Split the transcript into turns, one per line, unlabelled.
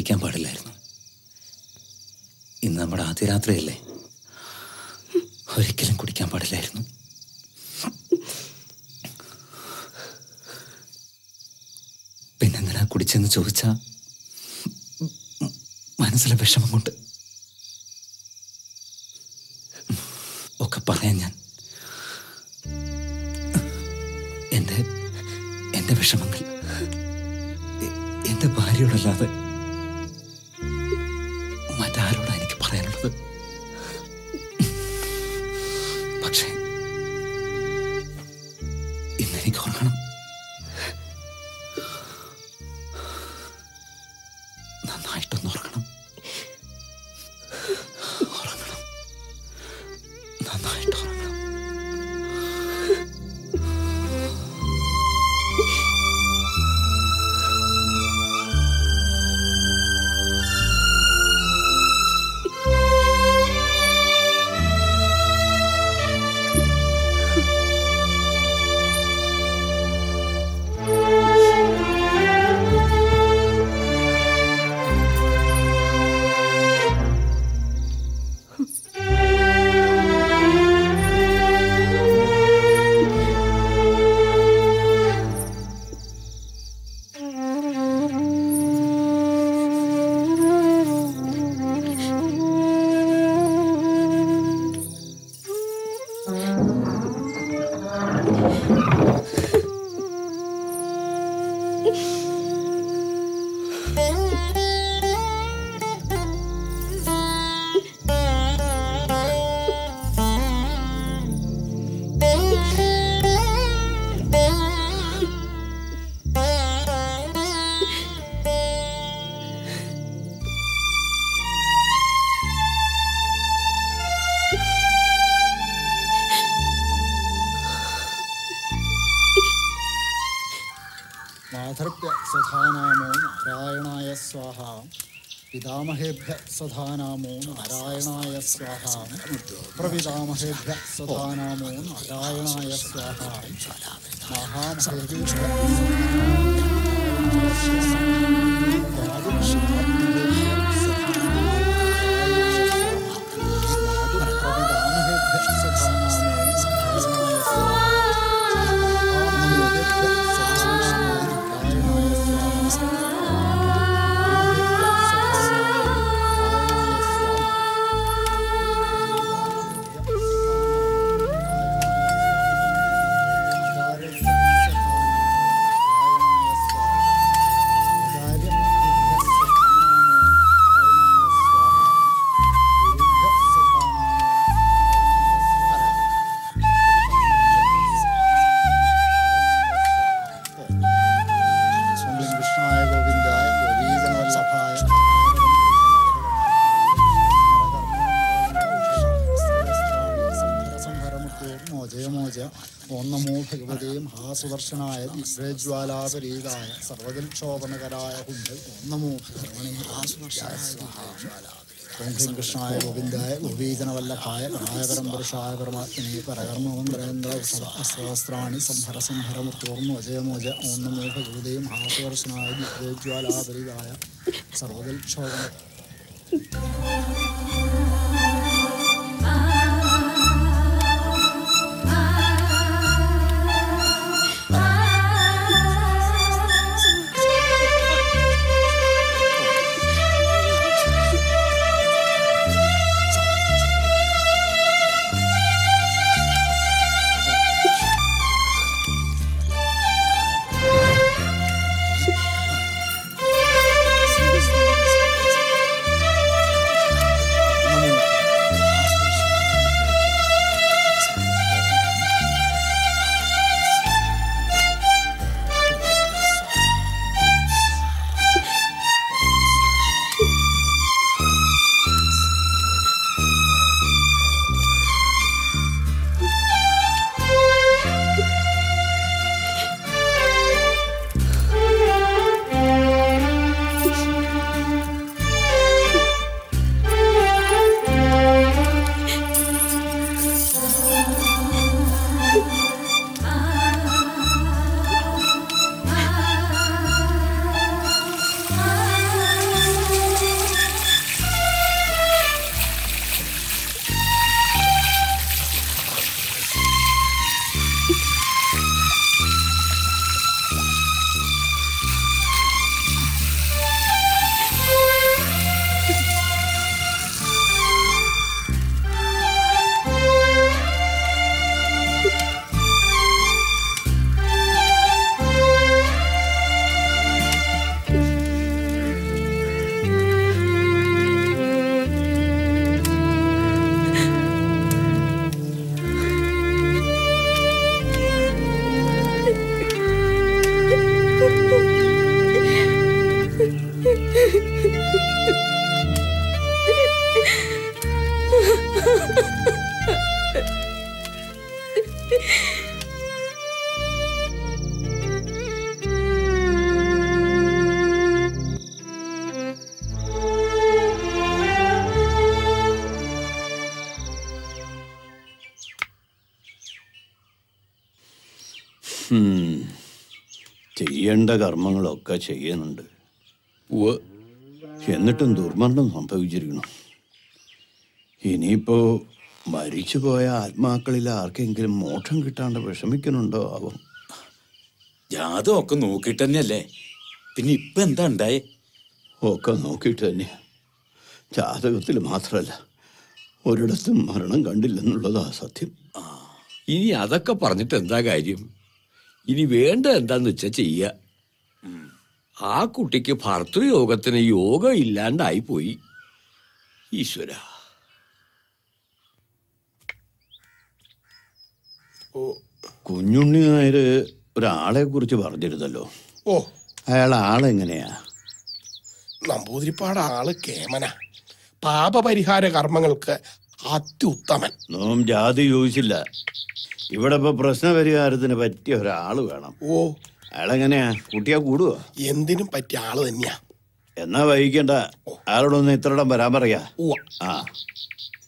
കുടിക്കാൻ പാടില്ലായിരുന്നു ഇന്ന് നമ്മുടെ ആദ്യ രാത്രിയല്ലേ ഒരിക്കലും കുടിക്കാൻ പാടില്ലായിരുന്നു പിന്നെന്തിനാ കുടിച്ചെന്ന് ചോദിച്ചാ മനസ്സിലെ വിഷമം കൊണ്ട് ഒക്കെ പറയാൻ ഞാൻ എന്റെ എന്റെ വിഷമങ്ങൾ എ- എന്റെ ഭാര്യയോടല്ലാതെ മറ്റാരോടാ എനിക്ക് പറയാനുള്ളത് പക്ഷേ ഇന്ന് എനിക്ക് ഉറങ്ങണം നന്നായിട്ടൊന്ന് ഉറങ്ങണം ഉറങ്ങണം നന്നായിട്ട് ഉറങ്ങണം
മാതൃഭ്യ സധാനാമോ നാരായണായ സ്വാഹ പിതാമഹേഭ്യ സധാനാമോ നാരായണായ സ്വാഹ പ്രപിതാമഹേഭ്യ സധാനാമോ നാരായണായ സ്വാഹ മഹാമഹേഭ്യ കൃഷ്ണായ ഗോവിന്ദായ ഗോപീജനവല്ലഭായ മോചയ മോച ഓം നമോ ഭഗവതേ മഹാസുദർശനായ ദിവ്യജ്വാലാപരീതായ സർവജൽക്ഷോഭനകരായ കുണ്ട് ഓം നമോ ഭഗവണേ മഹാസുദർശനായ ഓം ഹ്രീം കൃഷ്ണായ ഗോവിന്ദായ ഗോപീജനവല്ലഭായ പരായപരം പുരുഷായ പരമാത്മനെ പരകർമ്മമന്ത്രേന്ദ്ര സഹസ്രാണി സംഹര സംഹര മുത്തോർമ്മ ജയ മോജ ഓം നമോ ഭഗവതേ മഹാസുദർശനായ ദിവ്യജ്വാലാപരിതായ സർവജൽക്ഷോഭന
Thank you. ഹും. ചെയ്യേണ്ട കർമ്മങ്ങളൊക്കെ ചെയ്യുന്നുണ്ട്
ഉവ്വ്
എന്നിട്ടും ദുർമരണം സംഭവിച്ചിരിക്കണം ഇനിയിപ്പോ മരിച്ചുപോയ ആത്മാക്കളിൽ ആർക്കെങ്കിലും മോക്ഷം കിട്ടാണ്ട് വിഷമിക്കുന്നുണ്ടോ ആവും
ജാതകം ഒക്കെ നോക്കിയിട്ട് തന്നെയല്ലേ പിന്നെ ഇപ്പൊ എന്താ ഉണ്ടായേ
ഒക്കെ നോക്കിയിട്ട് തന്നെ ജാതകത്തിൽ മാത്രമല്ല ഒരിടത്തും മരണം കണ്ടില്ലെന്നുള്ളതാ സത്യം
ഇനി അതൊക്കെ പറഞ്ഞിട്ട് എന്താ കാര്യം ഇനി വേണ്ട എന്താന്ന് വെച്ചാ ചെയ്യ ആ കുട്ടിക്ക് ഭർത്തൃയോഗത്തിന് യോഗം ഇല്ലാണ്ടായി പോയി ഈശ്വര
കുഞ്ഞുണ്ണി നായർ ഒരാളെ കുറിച്ച് പറഞ്ഞിരുന്നല്ലോ
ഓ
അയാൾ ആളെങ്ങനെയാ
നമ്പൂതിരിപ്പാട് ആള് കേമന പാപപരിഹാര കർമ്മങ്ങൾക്ക് അത്യുത്തമൻ
നോം ജാതി ചോദിച്ചില്ല ഇവിടെ ഇപ്പൊ പ്രശ്നപരിഹാരത്തിന് പറ്റിയ ഒരാള് വേണം
ഓ
അയാളെങ്ങനെയാ കുട്ടിയാ കൂടുവോ
എന്തിനും പറ്റിയ ആള് തന്നെയാ
എന്നാ വൈകിക്കണ്ട അയാളോടൊന്ന് ഇത്രയിടം വരാൻ പറയാ
ഉവ്വ.
ആ